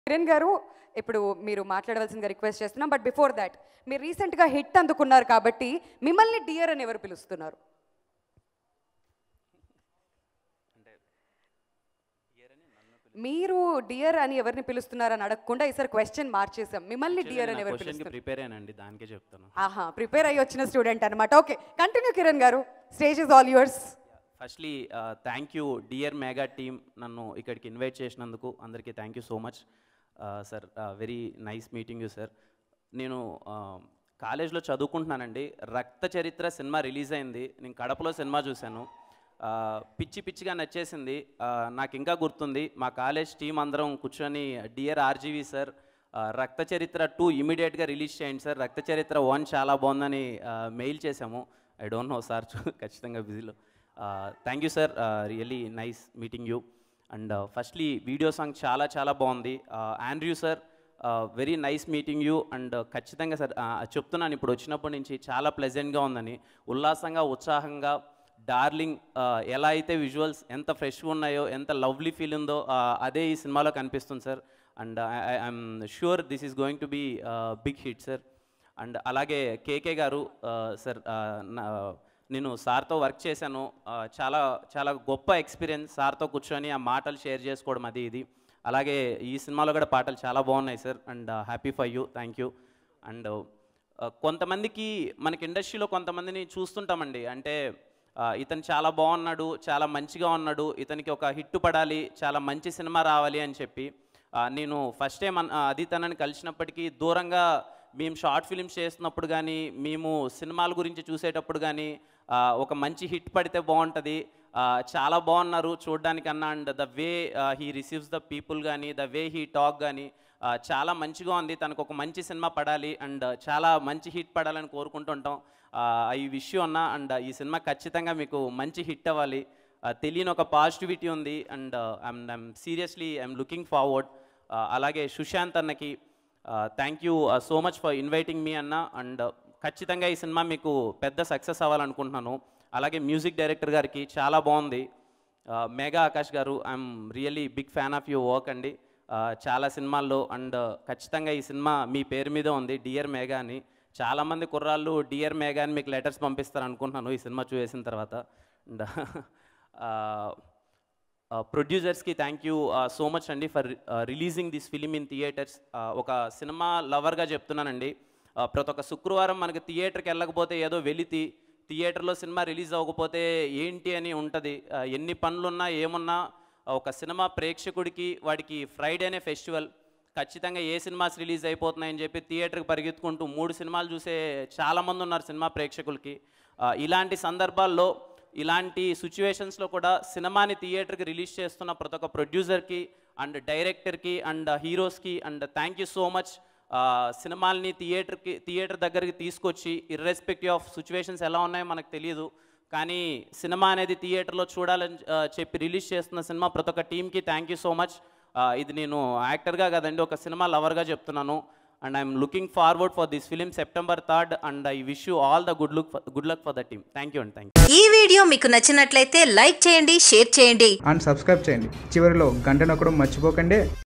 కిరణ్ గారు ఇప్పుడు మీరు మాట్లాడవలసిందిగా రిక్వెస్ట్ చేస్తున్నాం బట్ బిఫోర్ దాట్ మీరు రీసెంట్గా హిట్ అందుకున్నారు కాబట్టి మిమ్మల్ని డియర్ అని ఎవరు పిలుస్తున్నారు మీరు డియర్ అని ఎవరిని పిలుస్తున్నారని అడగకుండా ఈసారి క్వశ్చన్ మార్చేసాం మిమ్మల్ని డియర్ అని ఎవరు క్వశ్చన్కి పిలుస్తున్నారు ప్రిపేర్ అయ్యానండి దానికే చెప్తాను ఆహా ప్రిపేర్ అయ్యి వచ్చిన స్టూడెంట్ అనమాట okay continue Kiran garu stage is all yours firstly thank you dear mega team నన్ను ఇక్కడికి ఇన్వైట్ చేసినందుకు అందరికీ thank you so much sir very nice meeting you sir నేను కాలేజ్లో చదువుకుంటున్నానండి రక్త చరిత్ర సినిమా రిలీజ్ అయింది నేను కడపలో సినిమా చూశాను ఆ, పిచ్చి పిచ్చిగా నచ్చేసింది ఆ, నాకు ఇంకా గుర్తుంది మా కాలేజ్ టీం అందరం కూర్చొని డియర్ ఆర్జీవి సార్ ఆ, రక్త చరిత్ర టూ ఇమీడియట్గా రిలీజ్ చేయండి సార్ రక్త చరిత్ర వన్ చాలా బాగుందని మెయిల్ చేశాము ఐ డోంట్ నో సార్ ఖచ్చితంగా బిజీలో thank you sir really nice meeting you and firstly video song చాలా చాలా బాగుంది Andrew sir very nice meeting you and ఖచ్చితంగా సార్ చెప్తున్నాను ఇప్పుడు వచ్చినప్పటి నుంచి చాలా ప్లెజెంట్గా ఉందని ఉల్లాసంగా ఉత్సాహంగా డార్లింగ్ ఎలా అయితే విజువల్స్ ఎంత ఫ్రెష్గా ఉన్నాయో ఎంత లవ్లీ ఫీల్ ఉందో ఆ, అదే ఈ సినిమాలో కనిపిస్తుంది sir and I'm sure this is going to be big hit sir and అలాగే కేకే గారు సార్ నేను సార్తో వర్క్ చేశాను ఆ, చాలా చాలా గొప్ప ఎక్స్పీరియన్స్ సార్తో కూర్చొని ఆ మాటలు షేర్ చేసుకోవడం అది ఇది అలాగే ఈ సినిమాలో కూడా పాటలు చాలా బాగున్నాయి sir and happy for you thank you and కొంతమందికి మనకి ఇండస్ట్రీలో కొంతమందిని చూస్తుంటామండి అంటే ఆ, ఇతను చాలా బాగున్నాడు చాలా మంచిగా ఉన్నాడు ఇతనికి ఒక హిట్ పడాలి చాలా మంచి సినిమా రావాలి అని చెప్పి ఆ, నేను ఫస్ట్ టైం అది తనని కలిసినప్పటికీ దూరంగా మేము షార్ట్ ఫిల్మ్స్ చేస్తున్నప్పుడు కానీ మేము సినిమాల గురించి చూసేటప్పుడు కానీ ఆ, ఒక మంచి హిట్ పడితే బాగుంటుంది ఆ, చాలా బాగున్నారు చూడడానికన్నా and the way he receives the people కానీ ద వే హీ టాక్ కానీ చాలా మంచిగా ఉంది తనకు ఒక మంచి సినిమా పడాలి అండ్ చాలా మంచి హిట్ పడాలని కోరుకుంటుంటాం ఆ, ఈ విషయం అన్న అండ్ ఈ సినిమా ఖచ్చితంగా మీకు మంచి హిట్ అవ్వాలి ఆ, తెలియని ఒక పాజిటివిటీ ఉంది and I'm I'm seriously I'm looking forward అలాగే సుశాంత్ అన్నకి thank you so much for inviting me అన్న అండ్ ఖచ్చితంగా ఈ సినిమా మీకు పెద్ద సక్సెస్ అవ్వాలనుకుంటున్నాను అలాగే మ్యూజిక్ డైరెక్టర్ గారికి చాలా బాగుంది Megha Akash garu I'm really big fan of your work అండి ఆ, చాలా సినిమాల్లో అండ్ ఖచ్చితంగా ఈ సినిమా మీ పేరు మీద ఉంది డియర్ మేఘా అని చాలామంది కుర్రాళ్ళు డియర్ మేఘా అని మీకు లెటర్స్ పంపిస్తారు అనుకుంటున్నాను ఈ సినిమా చూసేసిన తర్వాత అండ్ ప్రొడ్యూసర్స్కి థ్యాంక్ యూ సో మచ్ అండి for releasing this film in theatres ఒక సినిమా లవర్గా చెప్తున్నానండి ఆ, ప్రతి ఒక్క శుక్రవారం మనకి థియేటర్కి వెళ్ళకపోతే ఏదో వెలితి థియేటర్లో సినిమా రిలీజ్ అవ్వకపోతే ఏంటి అని ఉంటుంది ఎన్ని పనులున్నా ఏమున్నా ఒక సినిమా ప్రేక్షకుడికి వాడికి ఫ్రైడేనే ఫెస్టివల్ ఖచ్చితంగా ఏ సినిమాస్ రిలీజ్ అయిపోతున్నాయని చెప్పి థియేటర్కి పరిగెత్తుకుంటూ మూడు సినిమాలు చూసే చాలామంది ఉన్నారు సినిమా ప్రేక్షకులకి ఆ, ఇలాంటి సందర్భాల్లో ఇలాంటి సిచ్యువేషన్స్లో కూడా సినిమాని థియేటర్కి రిలీజ్ చేస్తున్న ప్రతి ఒక్క ప్రొడ్యూసర్కి అండ్ డైరెక్టర్కి అండ్ హీరోస్కి and thank you so much సినిమాల్ని థియేటర్కి థియేటర్ దగ్గరికి తీసుకొచ్చి ఇర్రెస్పెక్టివ్ ఆఫ్ సిచ్యువేషన్స్ ఎలా ఉన్నాయో మనకు తెలియదు కానీ సినిమా అనేది థియేటర్లో చూడాలని ఆ, చెప్పి రిలీజ్ చేస్తున్న సినిమా ప్రతి ఒక్క టీంకి థ్యాంక్ యూ సో మచ్ ఇది నేను యాక్టర్గా కదండి ఒక సినిమా లవర్గా చెప్తున్నాను and I'm looking forward for this film September third and I wish you all the good look good luck for the team thank you and thank you ఈ video మీకు నచ్చినట్లయితే లైక్ చేయండి షేర్ చేయండి అండ్ సబ్స్క్రైబ్ చేయండి చివరిలో గంట నొక్కడం మర్చిపోకండి